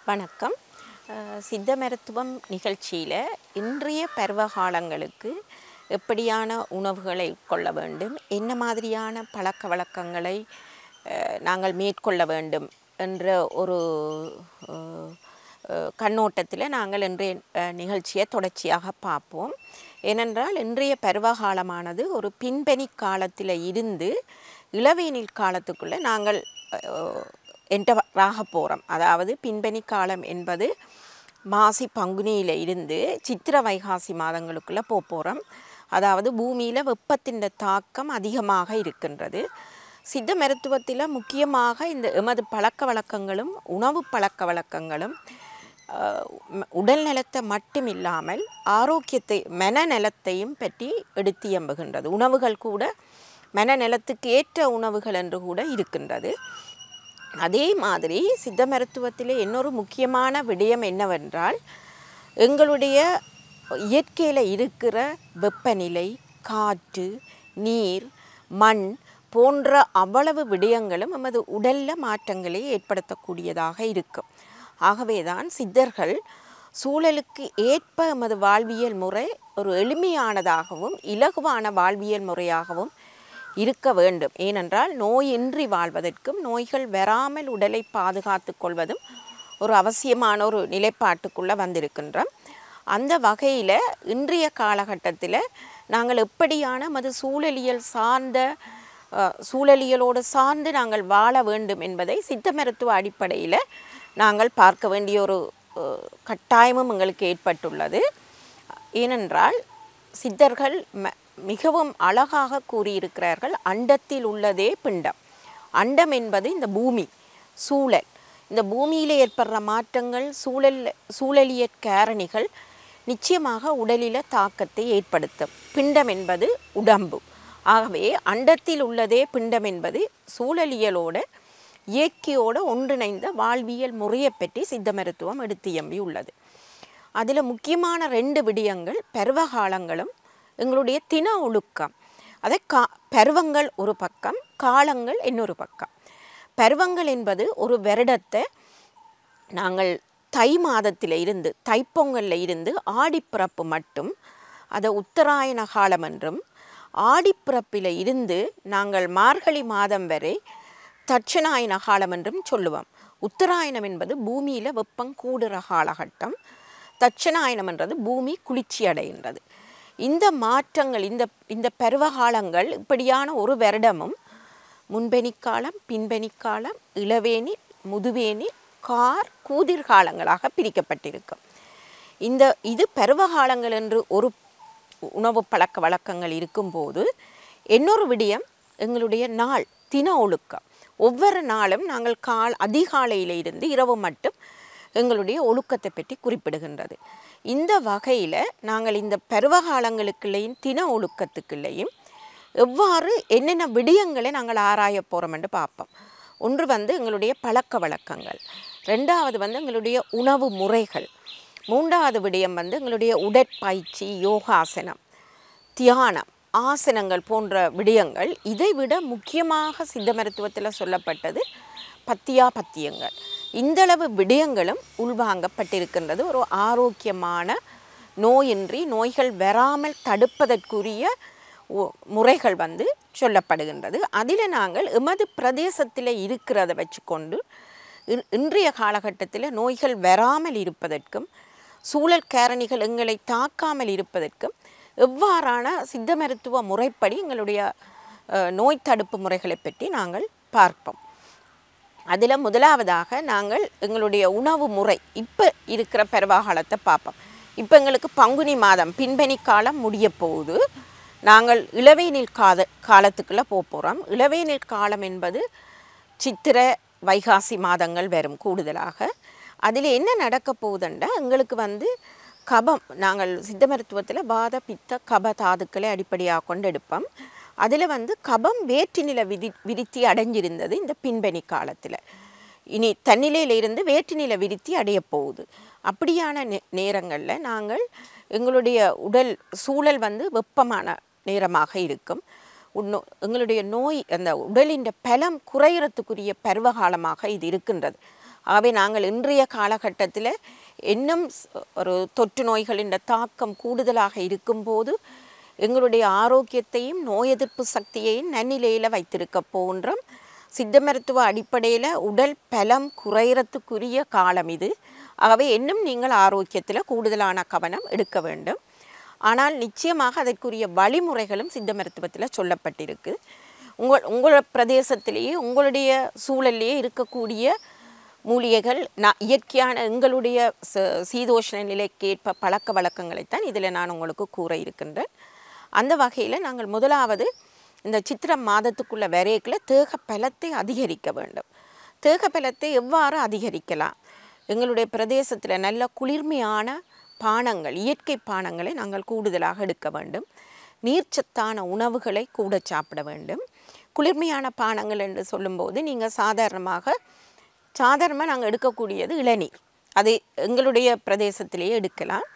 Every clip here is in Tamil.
வணக்கம் அஹ், சித்த மருத்துவம் நிகழ்ச்சியில் இன்றைய பருவகாலங்களுக்கு எப்படியான உணவுகளை உட்கொள்ள வேண்டும் என்ன மாதிரியான பழக்க வழக்கங்களை அஹ், நாங்கள் மேற்கொள்ள வேண்டும் என்ற ஒரு கண்ணோட்டத்தில் நாங்கள் இன்றைய அஹ், நிகழ்ச்சியை தொடர்ச்சியாக பார்ப்போம் ஏனென்றால் இன்றைய பருவகாலமானது ஒரு பின்பனி காலத்தில் இருந்து இளவேனில் காலத்துக்குள்ளே நாங்கள் என்டராக போகிறோம் அதாவது பின்பனி காலம் என்பது மாசி பங்குனியில் இருந்து சித்திர வைகாசி மாதங்களுக்குள்ளே போக போகிறோம் அதாவது பூமியில் வெப்பத்தின் தாக்கம் அதிகமாக இருக்கின்றது சித்த மருத்துவத்தில் முக்கியமாக இந்த எமது பழக்க வழக்கங்களும் உணவு பழக்க வழக்கங்களும் அஹ், ம- உடல் நலத்தை மட்டும் இல்லாமல் ஆரோக்கியத்தை மனநலத்தையும் பற்றி எடுத்து எம்புகின்றது உணவுகள் கூட மனநலத்துக்கு ஏற்ற உணவுகள் என்று கூட இருக்கின்றது அதே மாதிரி சித்த மருத்துவத்தில் இன்னொரு முக்கியமான விடயம் என்னவென்றால் எங்களுடைய இயற்கையில் இருக்கிற வெப்பநிலை காற்று நீர் மண் போன்ற அவ்வளவு விடயங்களும் நமது உடலில் மாற்றங்களை ஏற்படுத்தக்கூடியதாக இருக்கும் ஆகவே தான் சித்தர்கள் சூழலுக்கு ஏற்ப எமது வாழ்வியல் முறை ஒரு எளிமையானதாகவும் இலகுவான வாழ்வியல் முறையாகவும் இருக்க வேண்டும் ஏனென்றால் நோயின்றி வாழ்வதற்கும் நோய்கள் வராமல் உடலை பாதுகாத்து கொள்வதும் ஒரு அவசியமான ஒரு நிலைப்பாட்டுக்குள்ளே வந்திருக்கின்றோம் அந்த வகையில் இன்றைய காலகட்டத்தில் நாங்கள் எப்படியான மது சூழலியல் சார்ந்த அஹ், சூழலியலோடு சார்ந்து நாங்கள் வாழ வேண்டும் என்பதை சித்த மருத்துவ அடிப்படையில் நாங்கள் பார்க்க வேண்டிய ஒரு அஹ், கட்டாயமும் எங்களுக்கு ஏற்பட்டுள்ளது ஏனென்றால் சித்தர்கள் ம மிகவும் அழகாக கூறியிருக்கிறார்கள் அண்டத்தில் உள்ளதே பிண்டம் அண்டம் என்பது இந்த பூமி சூழல் இந்த பூமியில் ஏற்படுற மாற்றங்கள் சூழல் சூழலிய காரணிகள் நிச்சயமாக உடலில் தாக்கத்தை ஏற்படுத்தும் பிண்டம் என்பது உடம்பு ஆகவே அண்டத்தில் உள்ளதே பிண்டம் என்பது சூழலியலோட இயற்கையோடு ஒன்றிணைந்த வாழ்வியல் முறையை பற்றி சித்த மருத்துவம் எடுத்து எம்பி உள்ளது அதில் முக்கியமான ரெண்டு விடயங்கள் பருவகாலங்களும் எங்களுடைய தின ஒழுக்கம் அதை கா பருவங்கள் ஒரு பக்கம் காலங்கள் இன்னொரு பக்கம் பருவங்கள் என்பது ஒரு வருடத்தை நாங்கள் தை மாதத்தில் இருந்து தைப்பொங்கலில் இருந்து ஆடிப்பிறப்பு மட்டும் அதை உத்தராயண காலம் என்றும் ஆடிப்பிறப்பில் இருந்து நாங்கள் மார்கழி மாதம் வரை தட்சணாயன காலம் என்றும் சொல்லுவோம் உத்தராயணம் என்பது பூமியில் வெப்பம் கூடுற காலகட்டம் தட்சணாயனம் என்றது பூமி குளிர்ச்சி அடைகின்றது இந்த மாற்றங்கள் இந்த இந்த பருவகாலங்கள் இப்படியான ஒரு வருடமும் முன்பெனிக்காலம் பின்பெனிக்காலம் இளவேனி முதுவேனி கார் கூதிர் காலங்களாக பிரிக்கப்பட்டிருக்கும் இந்த இது பருவகாலங்கள் என்று ஒரு உணவு பழக்க வழக்கங்கள் இருக்கும்போது இன்னொரு விடயம் எங்களுடைய நாள் தின ஒழுக்கம் ஒவ்வொரு நாளும் நாங்கள் கால் அதிகாலையில இருந்து இரவு மட்டும் எங்களுடைய ஒழுக்கத்தை பற்றி குறிப்பிடுகின்றது இந்த வகையில் நாங்கள் இந்த பருவகாலங்களுக்குள்ளேயும் தின ஒழுக்கத்துக்குள்ளேயும் எவ்வாறு என்னென்ன விடயங்களை நாங்கள் ஆராய போகிறோம் என்று பார்ப்போம் ஒன்று வந்து எங்களுடைய பழக்க வழக்கங்கள் ரெண்டாவது வந்து எங்களுடைய உணவு முறைகள் மூன்றாவது விடயம் வந்து எங்களுடைய உடற்பயிற்சி யோகாசனம் தியானம் ஆசனங்கள் போன்ற விடயங்கள் இதைவிட முக்கியமாக சித்த மருத்துவத்தில் சொல்லப்பட்டது பத்தியா பத்தியங்கள் இந்தளவு விடயங்களும் உள்வாங்கப்பட்டிருக்கின்றது ஒரு ஆரோக்கியமான நோயின்றி நோய்கள் வராமல் தடுப்பதற்குரிய ஒ- முறைகள் வந்து சொல்லப்படுகின்றது அதில் நாங்கள் எமது பிரதேசத்தில் இருக்கிறத வச்சுக்கொண்டு இன்- இன்றைய காலகட்டத்தில் நோய்கள் வராமல் இருப்பதற்கும் சூழல் காரணிகள் எங்களை தாக்காமல் இருப்பதற்கும் எவ்வாறான சித்த மருத்துவ முறைப்படி எங்களுடைய அஹ், நோய் தடுப்பு முறைகளை பற்றி நாங்கள் பார்ப்போம் அதில் முதலாவதாக நாங்கள் எங்களுடைய உணவு முறை இப்போ இருக்கிற பருவகாலத்தை பார்ப்போம் இப்போ எங்களுக்கு பங்குனி மாதம் பின்பனி காலம் முடிய போகுது நாங்கள் இளவேனில் காத காலத்துக்குள்ளே போக போகிறோம் இளவேனில் காலம் என்பது சித்திர வைகாசி மாதங்கள் வரும் கூடுதலாக அதில் என்ன நடக்க போகுதுண்டா எங்களுக்கு வந்து கபம் நாங்கள் சித்த மருத்துவத்தில் வாத பித்த கப தாதுக்களை அடிப்படையாக கொண்டு எடுப்போம் அதில் வந்து கபம் வேற்றுநிலை விதி விருத்தி அடைஞ்சிருந்தது இந்த பின்பனி காலத்தில் இனி தன்னிலையில இருந்து வேற்றுநிலை விருத்தி அடைய போகுது அப்படியான நே நேரங்களில் நாங்கள் எங்களுடைய உடல் சூழல் வந்து வெப்பமான நேரமாக இருக்கும் உன்னோ எங்களுடைய நோய் அந்த உடலின் பலம் குறையறதுக்குரிய பருவகாலமாக இது இருக்கின்றது ஆகவே நாங்கள் இன்றைய காலகட்டத்தில் இன்னும் ஸ்- ஒரு தொற்று நோய்களின் தாக்கம் கூடுதலாக இருக்கும்போது எங்களுடைய ஆரோக்கியத்தையும் நோய் எதிர்ப்பு சக்தியையும் நன்னிலையில் வைத்திருக்க போன்றோம் சித்த மருத்துவ அடிப்படையில் உடல் பலம் குறையறதுக்குரிய காலம் இது ஆகவே இன்னும் நீங்கள் ஆரோக்கியத்தில் கூடுதலான கவனம் எடுக்க வேண்டும் ஆனால் நிச்சயமாக அதற்குரிய வழிமுறைகளும் சித்த மருத்துவத்தில் சொல்லப்பட்டிருக்கு உங்கள் உங்கள் பிரதேசத்திலேயே உங்களுடைய சூழல்லையே இருக்கக்கூடிய மூலிகைகள் நான் இயற்கையான எங்களுடைய ச- சீதோஷ்ண நிலைக்கேற்ப பழக்க வழக்கங்களைத்தான் இதில் நான் உங்களுக்கு கூற இருக்கின்றேன் அந்த வகையில் நாங்கள் முதலாவது இந்த சித்திர மாதத்துக்குள்ள வரையக்கில் தேக பலத்தை அதிகரிக்க வேண்டும் தேக பலத்தை எவ்வாறு அதிகரிக்கலாம் எங்களுடைய பிரதேசத்தில் நல்ல குளிர்மையான பானங்கள் இயற்கை பானங்களை நாங்கள் கூடுதலாக எடுக்க வேண்டும் நீர்ச்சத்தான உணவுகளை கூட சாப்பிட வேண்டும் குளிர்மையான பானங்கள் என்று சொல்லும்போது நீங்கள் சாதாரணமாக சாதாரணமாக நாங்கள் எடுக்கக்கூடியது இளநீர் அதை எங்களுடைய பிரதேசத்திலேயே எடுக்கலாம்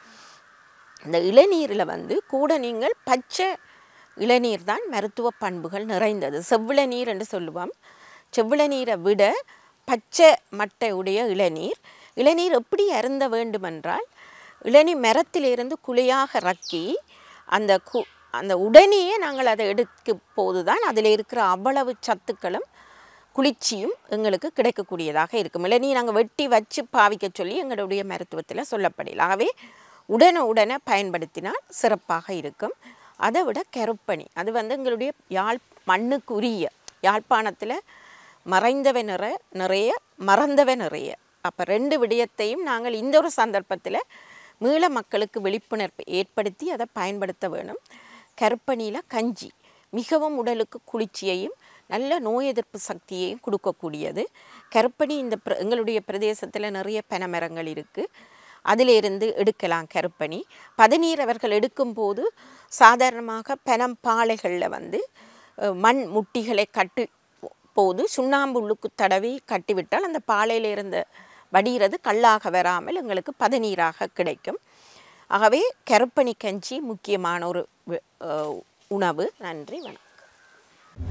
இந்த இளநீரில் வந்து கூட நீங்கள் பச்சை இளநீர் தான் மருத்துவ பண்புகள் நிறைந்தது செவ்விளநீர் என்று சொல்லுவோம் செவ்விளநீரை விட பச்சை மட்டை உடைய இளநீர் இளநீர் எப்படி அருந்த வேண்டுமென்றால் இளநீ மரத்திலிருந்து குழியாக ரக்கி அந்த கு அந்த உடனேயே நாங்கள் அதை எடுக்கும் போது தான் அதில் இருக்கிற அவ்வளவு சத்துக்களும் குளிர்ச்சியும் எங்களுக்கு கிடைக்கக்கூடியதாக இருக்கும் இளநீ நாங்கள் வெட்டி வச்சு பாவிக்க சொல்லி எங்களுடைய மருத்துவத்தில் சொல்லப்படல ஆகவே உடனே உடனே பயன்படுத்தினால் சிறப்பாக இருக்கும் அதை விட கருப்பணி அது வந்து எங்களுடைய யாழ் மண்ணுக்குரிய யாழ்ப்பாணத்தில் மறைந்தவ நிற நிறைய மறந்தவ நிறைய அப்போ ரெண்டு விடயத்தையும் நாங்கள் இந்த ஒரு சந்தர்ப்பத்தில் மீள மக்களுக்கு விழிப்புணர்வு ஏற்படுத்தி அதை பயன்படுத்த வேணும் கருப்பணியில் கஞ்சி மிகவும் உடலுக்கு குளிர்ச்சியையும் நல்ல நோய் எதிர்ப்பு சக்தியையும் கொடுக்கக்கூடியது கருப்பணி இந்த பிர எங்களுடைய பிரதேசத்தில் நிறைய பனைமரங்கள் இருக்குது அதிலிருந்து எடுக்கலாம் கருப்பணி பதநீர் அவர்கள் எடுக்கும்போது சாதாரணமாக பனம் பாளைகளில் வந்து அஹ், மண் முட்டிகளை கட்டு போது சுண்ணாம்பு உள்ளுக்கு தடவி கட்டிவிட்டால் அந்த பாலையில் இருந்த வடிகிறது கல்லாக வராமல் எங்களுக்கு பதநீராக கிடைக்கும் ஆகவே கருப்பணி கஞ்சி முக்கியமான ஒரு வி- அஹ், உணவு நன்றி வணக்கம்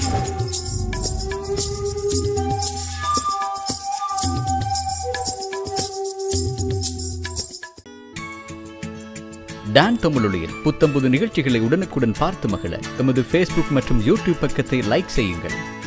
டான் தமிழொலியில் புத்தம்புது நிகழ்ச்சிகளை உடனுக்குடன் பார்த்து மகிழ எமது ஃபேஸ்புக் மற்றும் யூடியூப் பக்கத்தை லைக் செய்யுங்கள்